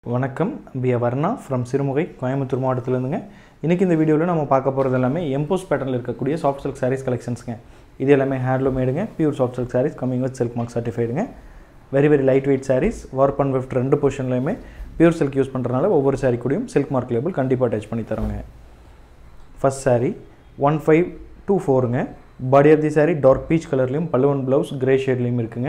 வணக்கம் P Varna from Sirumugai Coimbatore மாவட்டத்திலேருந்துங்க இன்றைக்கி இந்த வீடியோவில் நம்ம பார்க்க போகிறது எல்லாமே எம்போஸ் பேட்டர்னில் இருக்கக்கூடிய சாஃப்ட் சில்க் சாரீஸ் கலெக்ஷன்ஸுங்க இது எல்லாமே ஹேண்ட்லூம் மேடுங்க pure soft silk sarees coming with silk mark சர்டிஃபைடுங்க very very light weight sarees warp and weft ரெண்டு பொசிஷன்லையுமே பியூர் சில்க் யூஸ் பண்ணுறதுனால ஒவ்வொரு சாரீ கூடயும் சில்க் மார்க் லேபிள் கண்டிப்பாக அட்டாச் பண்ணி தரோங்க first saree one five two ஃபோருங்க body of the saree dark peach கலர்லேயும் பல்லுவன் ப்ளவுஸ் கிரே ஷேட்லேயும் இருக்குங்க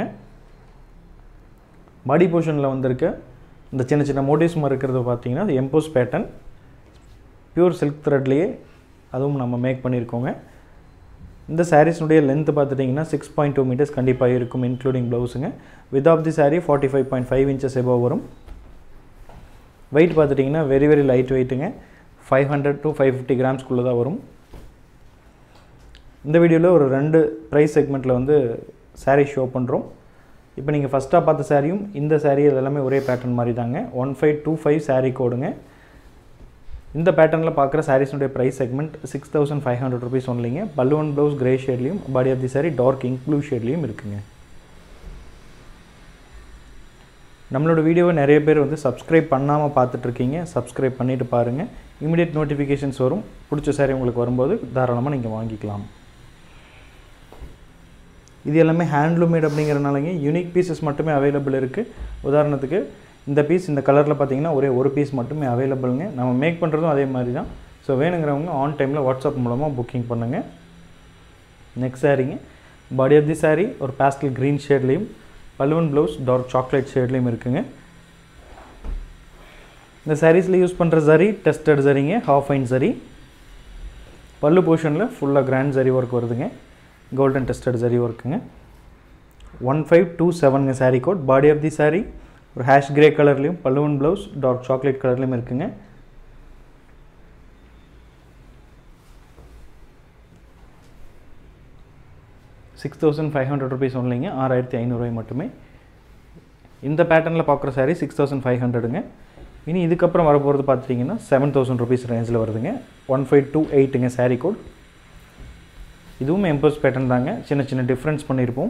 பாடி போர்ஷனில் வந்திருக்க இந்த சின்ன சின்ன மோட்டிவ்ஸ் மாதிரி இருக்கிறது பார்த்தீங்கன்னா அது எம்போஸ் பேட்டர்ன் பியூர் சில்க் த்ரெட்லேயே அதுவும் நம்ம மேக் பண்ணியிருக்கோங்க இந்த சாரீஸ்னுடைய லென்த் பார்த்துட்டிங்கன்னா சிக்ஸ் பாயிண்ட் டூ மீட்டர்ஸ் கண்டிப்பாக இருக்கும் இன்க்ளூடிங் ப்ளவுஸுங்க width of the saree forty five point five inches above வரும் வெயிட் பார்த்துட்டிங்கன்னா வெரி வெரி லைட் வெயிட்டுங்க five hundred to five fifty கிராம்ஸ்க்குள்ளே தான் வரும் இந்த வீடியோவில் ஒரு ரெண்டு ப்ரைஸ் செக்மெண்ட்டில் வந்து சாரீ ஷோ பண்ணுறோம் இப்போ நீங்கள் ஃபஸ்ட்டாக பார்த்த சாரியும் இந்த சாரீ இது எல்லாமே ஒரே பேட்டர்ன் மாதிரி தாங்க one five two five saree கோடுங்க இந்த பேட்டர்னில் பார்க்குற சாரீஸுடைய price segment six thousand five hundred rupees ஒன்லிங்க பல்லுவன் ப்ளவுஸ் கிரே ஷேட்லேயும் body of the saree dark ink blue ஷேட்லேயும் இருக்குங்க நம்மளோட வீடியோவை நிறைய பேர் வந்து சப்ஸ்கிரைப் பண்ணாமல் பார்த்துட்ருக்கீங்க சப்ஸ்கிரைப் பண்ணிவிட்டு பாருங்கள் இமீடியட் நோட்டிஃபிகேஷன்ஸ் வரும் பிடிச்ச சாரீ உங்களுக்கு வரும்போது தாராளமாக நீங்கள் வாங்கிக்கலாம் இது எல்லாமே ஹேண்ட்லூம் மேட் அப்படிங்கிறனாலங்க யூனிக் பீசஸ் மட்டுமே அவைலபிள் இருக்குது உதாரணத்துக்கு இந்த பீஸ் இந்த கலரில் பார்த்தீங்கன்னா ஒரே ஒரு பீஸ் மட்டுமே அவைலபிளுங்க நம்ம மேக் பண்ணுறதும் அதே மாதிரி தான் ஸோ வேணுங்கிறவங்க ஆன் டைமில் வாட்ஸ்அப் மூலமாக புக்கிங் பண்ணுங்கள் நெக்ஸ்ட் சாரீங்க பாடி ஆஃப் தி சாரீ ஒரு பேஸ்டல் க்ரீன் ஷேட்லேயும் பல்லுவன் ப்ளவுஸ் டார்க் சாக்லேட் ஷேட்லேயும் இருக்குங்க இந்த சாரீஸில் யூஸ் பண்ணுற சரி டெஸ்டட் சரிங்க ஹாஃப் ஃபைன் சரி பல்லு போர்ஷனில் ஃபுல்லாக கிராண்ட் சரி ஒர்க் வருதுங்க கோல்டன் டெஸ்டட் சரி ஒர்க்குங்க ஒன் ஃபைவ் டூ செவனுங்க saree code body of the saree ஒரு ஹேஷ் கிரே கலர்லேயும் பல்லுவன் ப்ளவுஸ் டார்க் சாக்லேட் கலர்லேயும் இருக்குங்க six thousand five hundred rupees ஒன்லிங்க ஆறாயிரத்தி ஐநூறுரூவாய் மட்டுமே இந்த பேட்டர்னில் பார்க்குற சாரீ சிக்ஸ் தௌசண்ட் ஃபைவ் ஹண்ட்ரடுங்க இனி இதுக்கப்புறம் வரப்போகிறது பார்த்துட்டிங்கன்னா செவன் தௌசண்ட் ருபீஸ் ரேஞ்சில் வருதுங்க ஒன் ஃபைவ் டூ எயிட்டுங்க சாரீ கோட் இதுவும் எம்போஸ் பேட்டர்ன் தாங்க சின்ன சின்ன டிஃப்ரென்ஸ் பண்ணியிருப்போம்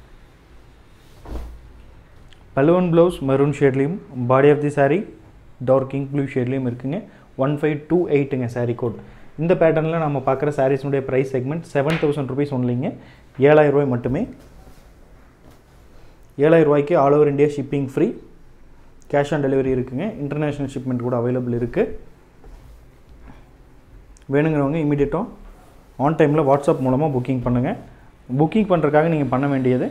பலுவன் ப்ளவுஸ் மெரூன் ஷேட்லேயும் body of the saree dark ink blue ஷேட்லேயும் இருக்குங்க ஒன் ஃபைவ் டூ எயிட்டுங்க சாரீ கோட் இந்த பேட்டர்னில் நம்ம பார்க்குற சாரீஸ்னுடைய price segment seven thousand rupees ஒன்லிங்க ஏழாயிரம் ரூபாய் மட்டுமே ஏழாயிரம் ரூபாய்க்கு all over India shipping free cash on delivery இருக்குங்க இன்டர்நேஷ்னல் ஷிப்மெண்ட் கூட அவைலபிள் இருக்குது வேணுங்கிறவங்க இமீடியட்டாக ஆன் டைமில் வாட்ஸ்அப் மூலமாக புக்கிங் பண்ணுங்கள் புக்கிங் பண்ணுறதுக்காக நீங்கள் பண்ண வேண்டியது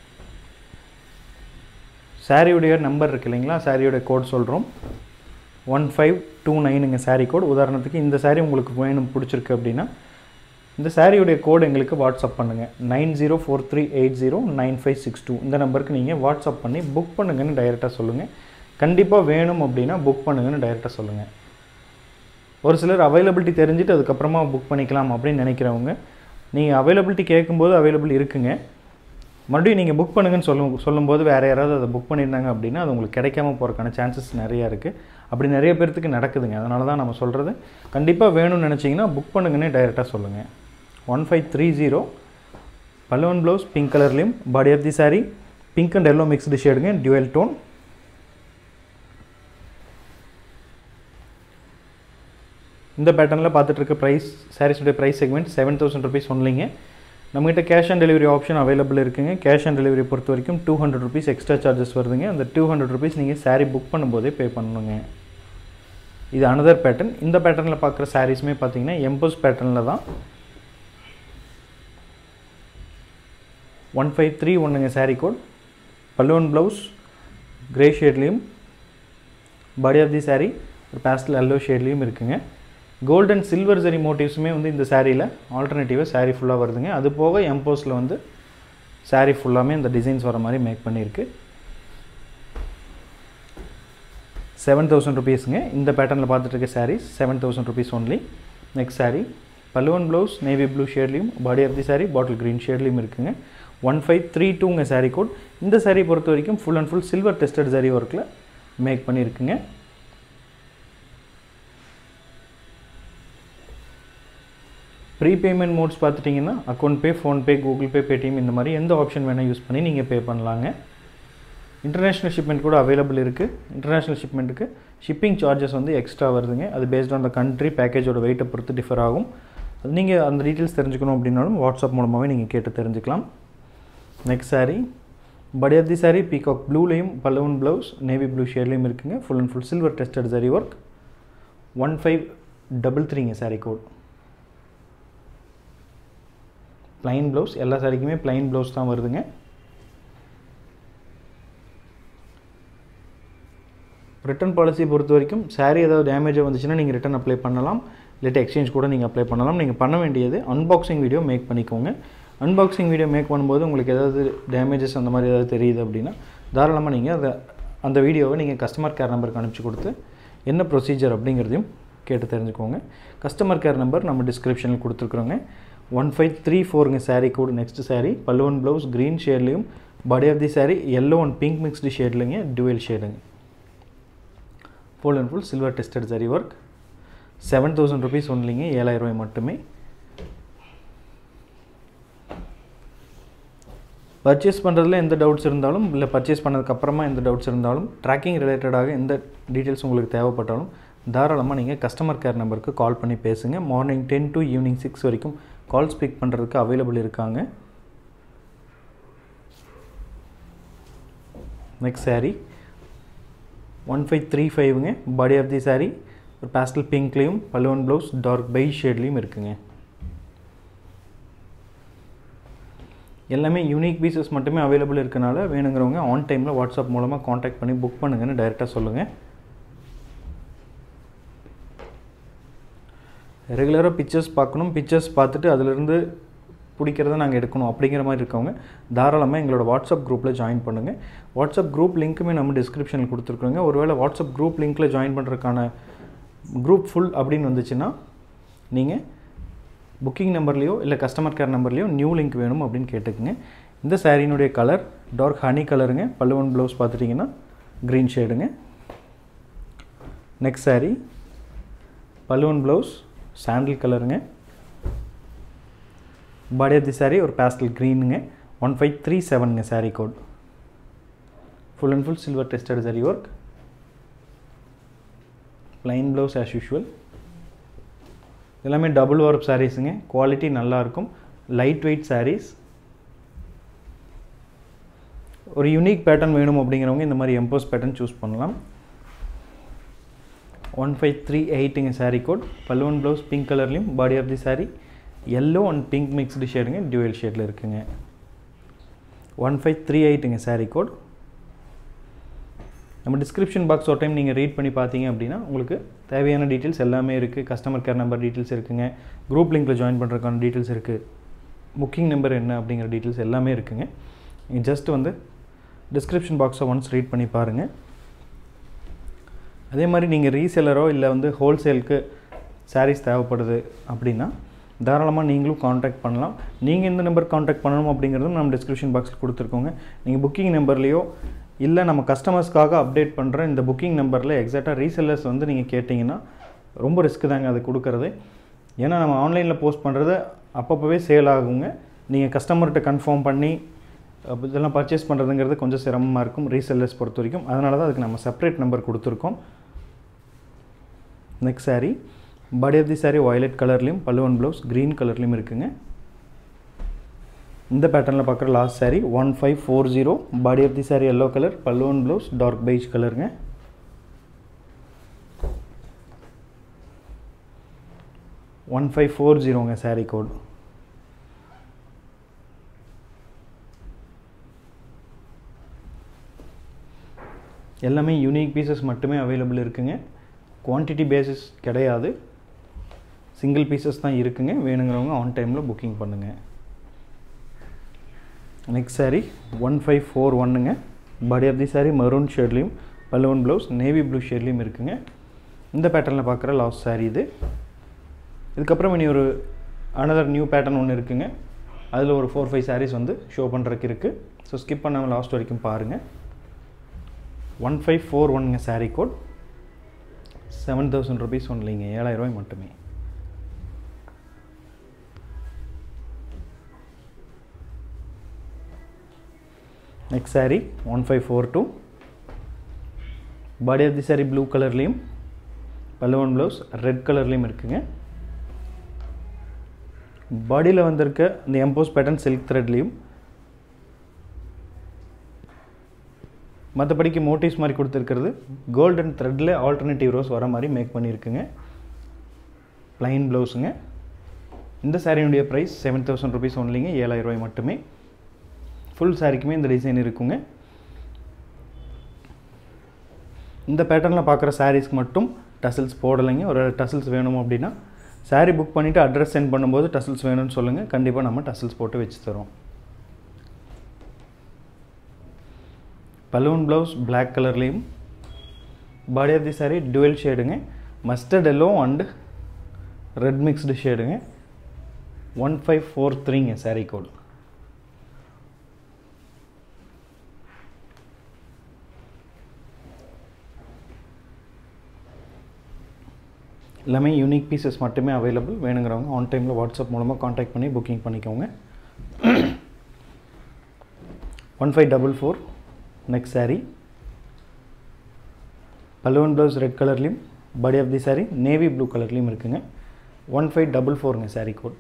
சாரியுடைய நம்பர் இருக்குது இல்லைங்களா சாரியோடைய கோட் சொல்கிறோம் ஒன் ஃபைவ் டூ நைனுங்க சாரீ கோட் உதாரணத்துக்கு இந்த சாரீ உங்களுக்கு வேணும் பிடிச்சிருக்கு அப்படின்னா இந்த சாரியுடைய கோடு எங்களுக்கு வாட்ஸ்அப் பண்ணுங்கள் nine zero four three eight zero nine five six two இந்த நம்பருக்கு நீங்கள் வாட்ஸ்அப் பண்ணி புக் பண்ணுங்கன்னு டைரெக்டாக சொல்லுங்கள் கண்டிப்பாக வேணும் அப்படின்னா புக் பண்ணுங்கன்னு டைரெக்டாக சொல்லுங்கள் ஒரு சிலர் அவைலபிலிட்டி தெரிஞ்சுட்டு அதுக்கப்புறமா புக் பண்ணிக்கலாம் அப்படின்னு நினைக்கிறவங்க நீங்கள் அவைலபிலிட்டி கேட்கும்போது அவைலபிள் இருக்குங்க மறுபடியும் நீங்கள் புக் பண்ணுங்கன்னு சொல்லும் சொல்லும்போது வேறு யாராவது அதை புக் பண்ணியிருந்தாங்க அப்படின்னா அது உங்களுக்கு கிடைக்காம போகிறக்கான சான்சஸ் நிறையா இருக்குது அப்படி நிறைய பேர்த்துக்கு நடக்குதுங்க அதனால தான் நம்ம சொல்கிறது கண்டிப்பாக வேணும்னு நினச்சிங்கன்னா புக் பண்ணுங்கன்னே டைரெக்டாக சொல்லுங்கள் ஒன் ஃபைவ் த்ரீ ஜீரோ பல்லுவன் ப்ளவுஸ் பிங்க் கலர்லேயும் body of the saree pink and yellow mixed ஷேடுங்க டியூவல் டோன் இந்த பேட்டர்னில் பார்த்துட்டு இருக்க ப்ரைஸ் சாரீஸுடைய price segment seven thousand rupees ஒன்லிங்க நம்மகிட்ட cash on delivery option available இருக்குங்க கேஷ் ஆன் டெலிவரி பொறுத்த வரைக்கும் two hundred rupees extra charges வருதுங்க அந்த டூ ஹண்ட்ரட் ருபீஸ் நீங்கள் சாரீ புக் பண்ணும்போதே பே பண்ணணுங்க இது அனதர் பேட்டர்ன் இந்த பேட்டர்னில் பார்க்குற சாரீஸுமே பார்த்தீங்கன்னா எம்போஸ் பேட்டர்னில் தான் ஒன் ஃபைவ் த்ரீ ஒன்றுங்க சாரீ கோட் பல்லுவன் ப்ளவுஸ் கிரே ஷேட்லேயும் பாடி ஆஃப் தி சாரீ ஒரு பேஸ்டல் எல்லோ ஷேட்லேயும் இருக்குங்க கோல்ட் அண்ட் சில்வர் சரி மோட்டிவ்ஸுமே வந்து இந்த சாரியில் ஆல்டர்னேட்டிவாக சாரீ ஃபுல்லாக வருதுங்க அது போக எம்போஸில் வந்து சாரீ ஃபுல்லாமே இந்த டிசைன்ஸ் வர மாதிரி மேக் பண்ணியிருக்கு செவன் தௌசண்ட் ருபீஸுங்க இந்த பேட்டர்னில் பார்த்துட்டு இருக்க sarees seven thousand rupees only next saree பல்லுவன் ப்ளவுஸ் நேவி ப்ளூ ஷேட்லேயும் body of the saree bottle green ஷேட்லேயும் இருக்குங்க ஒன் ஃபைவ் த்ரீ டூங்க சாரீ கோட் இந்த சாரீ பொறுத்த வரைக்கும் full and full silver tested சாரீ ஒர்க்கில் மேக் பண்ணியிருக்குங்க ப்ரீபேமெண்ட் மோட்ஸ் பார்த்துட்டிங்கன்னா account pay PhonePe Google Pay Paytm இந்த மாதிரி எந்த ஆப்ஷன் வேணால் யூஸ் பண்ணி நீங்கள் பே பண்ணலாங்க இன்டர்நேஷ்னல் ஷிப்மெண்ட் கூட அவைலபிள் இருக்குது இன்டர்நேஷ்னல் ஷிப்மெண்ட்டுக்கு ஷிப்பிங் சார்ஜஸ் வந்து எக்ஸ்ட்ரா வருதுங்க அது பேஸ்ட் ஆன் த கண்ட்ரி பேக்கேஜோட வெயிட்டை பொறுத்து டிஃபர் ஆகும் அது நீங்கள் அந்த டீட்டெயில்ஸ் தெரிஞ்சுக்கணும் அப்படின்னாலும் வாட்ஸ்அப் மூலமாகவே நீங்கள் கேட்டு தெரிஞ்சுக்கலாம் next saree body of the saree peacock ப்ளூலேயும் பலூன் ப்ளவுஸ் நேவி ப்ளூ ஷேட்லேயும் இருக்குங்க full and full silver tested சரி ஒர்க் ஒன் ஃபைவ் டபுள் த்ரீங்க saree கோட் ப்ளைன் ப்ளவுஸ் எல்லா சாரிக்குமே ப்ளைன் ப்ளவுஸ் தான் வருதுங்க ரிட்டர்ன் பாலிசி பொறுத்த வரைக்கும் saree ஏதாவது டேமேஜாக வந்துச்சுன்னா நீங்கள் ரிட்டர்ன் அப்ளை பண்ணலாம் இல்லாட்டி எக்ஸ்சேஞ்ச் கூட நீங்கள் அப்ளை பண்ணலாம் நீங்கள் பண்ண வேண்டியது அன்பாக்சிங் வீடியோ மேக் பண்ணிக்கோங்க அன்பாக்சிங் வீடியோ மேக் பண்ணும்போது உங்களுக்கு ஏதாவது டேமேஜஸ் அந்த மாதிரி ஏதாவது தெரியுது அப்படின்னா தாராளமாக நீங்கள் அதை அந்த வீடியோவை நீங்கள் கஸ்டமர் கேர் நம்பருக்கு அனுப்பிச்சி கொடுத்து என்ன ப்ரொசீஜர் அப்படிங்கிறதையும் கேட்டு தெரிஞ்சுக்கோங்க கஸ்டமர் கேர் நம்பர் நம்ம டிஸ்கிரிப்ஷனில் கொடுத்துருக்குறோங்க ஒன் ஃபைவ் த்ரீ ஃபோருங்க saree கோடு நெக்ஸ்ட் saree பல்லுவன் ப்ளவுஸ் க்ரீன் ஷேட்லேயும் body of the saree yellow and pink mixed ஷேட்லைங்க டுவெல் ஷேடுங்க full and full silver tested சரி ஒர்க் செவன் தௌசண்ட் ருபீஸ் ஒன்லிங்க ஏழாயிரம் ரூபாய் மட்டுமே பர்ச்சேஸ் பண்ணுறதுல எந்த டவுட்ஸ் இருந்தாலும் இல்லை பர்ச்சேஸ் பண்ணதுக்கப்புறமா எந்த டவுட்ஸ் இருந்தாலும் ட்ராக்கிங் ரிலேட்டடாக எந்த டீட்டெயில்ஸ் உங்களுக்கு தேவைப்பட்டாலும் தாராளமாக நீங்கள் கஸ்டமர் கேர் நம்பருக்கு கால் பண்ணி பேசுங்க morning ten to evening six வரைக்கும் கால் ஸ்பீக் பண்ணுறதுக்கு அவைலபிள் இருக்காங்க next saree one five three ஃபைவ்ங்க பாடி ஆஃப் தி saree ஒரு பேஸ்டல் பிங்க்லேயும் பலூன் ப்ளவுஸ் டார்க் பை ஷேட்லேயும் இருக்குங்க எல்லாமே யூனிக் பீசஸ் மட்டுமே அவைலபிள் இருக்கனால வேணுங்கிறவங்க ஆன் டைமில் வாட்ஸ்அப் மூலமாக காண்டாக்ட் பண்ணி புக் பண்ணுங்கன்னு டைரெக்டாக சொல்லுங்கள் ரெகுலராக பிக்சர்ஸ் பார்க்கணும் பிக்சர்ஸ் பார்த்துட்டு அதிலிருந்து பிடிக்கிறத நாங்கள் எடுக்கணும் அப்படிங்கிற மாதிரி இருக்கவங்க தாராளமாக எங்களோட வாட்ஸ்அப் குரூப்பில் ஜாயின் பண்ணுங்கள் வாட்ஸ்அப் குரூப் லிங்க்குமே நம்ம டிஸ்கிரிப்ஷனில் கொடுத்துருக்குறோங்க ஒருவேளை வாட்ஸ்அப் குரூப் லிங்க்கில் ஜாயின் பண்ணுறதுக்கான குரூப் ஃபுல் அப்படின்னு வந்துச்சுன்னா நீங்கள் புக்கிங் நம்பர்லேயோ இல்லை கஸ்டமர் கேர் நம்பர்லேயோ நியூ லிங்க் வேணும் அப்படின்னு கேட்டுக்குங்க இந்த சாரீனுடைய கலர் டார்க் ஹனி கலருங்க பல்லுவன் ப்ளவுஸ் பார்த்துட்டிங்கன்னா க்ரீன் ஷேடுங்க நெக்ஸ்ட் saree பல்லுவன் ப்ளவுஸ் சாண்டில் கலருங்க பாடி ஆஃப் தி saree ஒரு பேஸ்டல் க்ரீனுங்க ஒன் ஃபைவ் த்ரீ செவனுங்க saree code full and full silver tested சரி work plain blouse as usual எல்லாமே டபுள் ஒர்க் சாரீஸுங்க குவாலிட்டி நல்லாயிருக்கும் லைட் வெயிட் சாரீஸ் ஒரு யூனிக் பேட்டர்ன் வேணும் அப்படிங்கிறவங்க இந்த மாதிரி எம்போஸ் பேட்டர்ன் சூஸ் பண்ணலாம் ஒன் ஃபைவ் த்ரீ எயிட்டுங்க saree கோட் பல்லுவன் ப்ளவுஸ் பிங்க் கலர்லேயும் body of the saree yellow and pink mixed ஷேடுங்க டியூவல் ஷேடில் இருக்குங்க ஒன் ஃபைவ் த்ரீ எயிட்டுங்க saree கோட் நம்ம டிஸ்கிரிப்ஷன் பாக்ஸ் ஒரு டைம் நீங்கள் ரீட் பண்ணி பார்த்தீங்க அப்படின்னா உங்களுக்கு தேவையான டீட்டெயில்ஸ் எல்லாமே இருக்குது கஸ்டமர் கேர் நம்பர் டீட்டெயில்ஸ் இருக்குங்க குரூப் லிங்க்கில் ஜாயின் பண்ணுறதுக்கான டீட்டெயில்ஸ் இருக்குது புக்கிங் நம்பர் என்ன அப்படிங்கிற டீட்டெயில்ஸ் எல்லாமே இருக்குங்க நீங்கள் ஜஸ்ட் வந்து டிஸ்கிரிப்ஷன் பாக்ஸை ஒன்ஸ் ரீட் பண்ணி பாருங்கள் அதே மாதிரி நீங்கள் ரீசெல்லரோ இல்லை வந்து ஹோல்சேலுக்கு sarees தேவைப்படுது அப்படின்னா தாராளமாக நீங்களும் காண்டாக்ட் பண்ணலாம் நீங்கள் எந்த நம்பர் காண்டாக்ட் பண்ணணும் அப்படிங்கிறதும் நம்ம டிஸ்கிரிப்ஷன் பாக்ஸில் கொடுத்துருக்கோங்க நீங்கள் புக்கிங் நம்பர்லேயோ இல்லை நம்ம கஸ்டமர்ஸ்க்காக அப்டேட் பண்ணுற இந்த புக்கிங் நம்பரில் எக்ஸாக்டாக ரீசெல்லர்ஸ் வந்து நீங்கள் கேட்டிங்கன்னா ரொம்ப ரிஸ்க் தாங்க அது கொடுக்கறது ஏன்னா நம்ம ஆன்லைனில் போஸ்ட் பண்ணுறது அப்பப்போவே சேல் ஆகுங்க நீங்கள் கஸ்டமர்கிட்ட கன்ஃபார்ம் பண்ணி அப்ப இதெல்லாம் பர்ச்சேஸ் பண்ணுறதுங்கிறது கொஞ்சம் சிரமமாக இருக்கும் ரீசெல்லர்ஸ் பொறுத்த வரைக்கும் அதனால தான் அதுக்கு நம்ம செப்பரேட் நம்பர் கொடுத்துருக்கோம் next saree body of the saree violet கலர்லேயும் பல்லுவன் ப்ளவுஸ் க்ரீன் கலர்லேயும் இருக்குங்க இந்த பேட்டர்னில் பார்க்குற last saree one five four zero body of the saree yellow colour பல்லுவன் ப்ளவுஸ் டார்க் பெய்ஜ் கலருங்க ஒன் ஃபைவ் ஃபோர் ஜீரோங்க saree கோட் எல்லாமே யூனிக் பீசஸ் மட்டுமே அவைலபிள் இருக்குங்க குவான்டிட்டி பேசிஸ் கிடையாது சிங்கிள் பீசஸ் தான் இருக்குங்க வேணுங்கிறவங்க ஆன் டைமில் புக்கிங் பண்ணுங்கள் next saree one five four ஒன்னுங்க body of the saree maroon ஷேட்லேயும் பல்லுவன் ப்ளவுஸ் நேவி ப்ளூ ஷேட்லேயும் இருக்குங்க இந்த பேட்டர்னில் பார்க்குற லாஸ்ட் saree இது இதுக்கப்புறம் இனி ஒரு அனதர் நியூ பேட்டர்ன் ஒன்று இருக்குங்க அதில் ஒரு ஃபோர் ஃபைவ் sarees வந்து ஷோ பண்ணுறதுக்கு இருக்குது ஸோ ஸ்கிப் பண்ணாமல் லாஸ்ட் வரைக்கும் பாருங்கள் ஒன் ஃபைவ் ஃபோர் ஒன்னுங்க saree code seven thousand rupees ஒன்லிங்க ஏழாயிரம் ரூபாய் மட்டுமே next saree one five four two body of the saree blue கலர்லேயும் பல்லுவன் ப்ளவுஸ் ரெட் கலர்லேயும் இருக்குங்க பாடியில் வந்திருக்க இந்த எம்போஸ் பேட்டர்ன் சில்க் த்ரெட்லேயும் மற்றபடிக்கு மோட்டிவ்ஸ் மாதிரி கொடுத்துருக்கிறது கோல்டன் த்ரெட்டில் ஆல்டர்னேட்டிவ் ரோஸ் வர மாதிரி மேக் பண்ணியிருக்குங்க ப்ளைன் ப்ளவுஸுங்க இந்த சாரியினுடைய ப்ரைஸ் செவன் தௌசண்ட் ருபீஸ் ஒன்லிங்க ஏழாயிரம் ரூபாய் மட்டுமே ஃபுல் சாரிக்குமே இந்த டிசைன் இருக்குங்க இந்த பேட்டர்னில் பார்க்குற சாரீஸ்க்கு மட்டும் டசல்ஸ் போடலைங்க ஒரு டசல்ஸ் வேணும் அப்படின்னா சாரீ புக் பண்ணிவிட்டு அட்ரஸ் சென்ட் பண்ணும்போது டசல்ஸ் வேணும்னு சொல்லுங்கள் கண்டிப்பாக நம்ம டசல்ஸ் போட்டு வச்சு தரோம் பலூன் ப்ளவுஸ் பிளாக் கலர்லேயும் body of the saree dual ஷேடுங்க mustard yellow and red mixed ஷேடுங்க ஒன் ஃபைவ் ஃபோர் த்ரீங்க சாரீ கோட் எல்லாமே யூனிக் பீசஸ் மட்டுமே அவைலபிள் வேணுங்கிறவங்க ஆன் டைமில் வாட்ஸ்அப் மூலமாக காண்டாக்ட் பண்ணி புக்கிங் பண்ணிக்கோங்க one five double four next saree பல்லுவன் ப்ளவுஸ் ரெட் கலர்லேயும் body of the saree navy blue கலர்லேயும் இருக்குங்க ஒன் ஃபைவ் டபுள் ஃபோருங்க சாரீ கோட்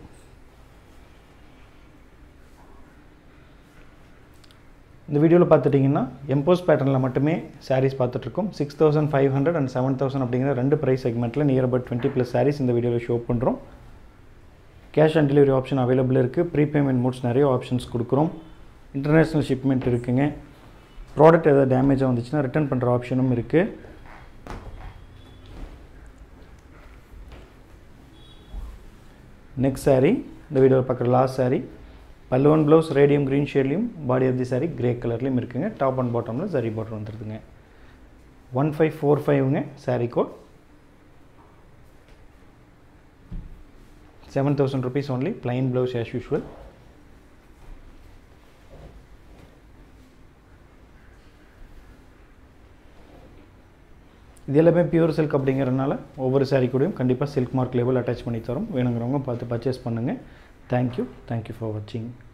இந்த வீடியோவில் பார்த்துட்டிங்கன்னா எம்போஸ் பேட்டர்னில் மட்டுமே சாரீஸ் பார்த்துட்ருக்கோம் six thousand five hundred and seven thousand அப்படிங்கிற ரெண்டு ப்ரைஸ் செக்மெண்ட்டில் near about twenty plus sarees இந்த வீடியோவில் ஷோ பண்ணுறோம் cash on delivery option available இருக்குது ப்ரீபேமெண்ட் மோட்ஸ் நிறைய ஆப்ஷன்ஸ் கொடுக்குறோம் இன்டர்நேஷ்னல் ஷிப்மெண்ட் இருக்குங்க ப்ராடக்ட் எதாவது டேமேஜாக வந்துச்சுன்னா ரிட்டர்ன் பண்ணுற ஆப்ஷனும் இருக்குது நெக்ஸ்ட் சாரீ இந்த வீடியோவில் பார்க்குற லாஸ்ட் சாரீ பல்லுவன் ப்ளவுஸ் ரேடியம் க்ரீன் ஷேட்லேயும் body of the saree grey கலர்லேயும் இருக்குங்க டாப் அண்ட் பாட்டமில் சரி பார்டர் வந்துருதுங்க ஒன் ஃபைவ் ஃபோர் ஃபைவ்ங்க saree code seven thousand rupees only plain blouse as usual இது எல்லாமே பியூர் சில்க் அப்படிங்கிறனால ஒவ்வொரு சாரீ கூடயும் கண்டிப்பாக சில்க் மார்க் லேபிள் அட்டாச் பண்ணி தரோம் வேணுங்கிறவங்க பார்த்து பர்ச்சேஸ் பண்ணுங்கள் தேங்க்யூ தேங்க்யூ ஃபார் வாட்சிங்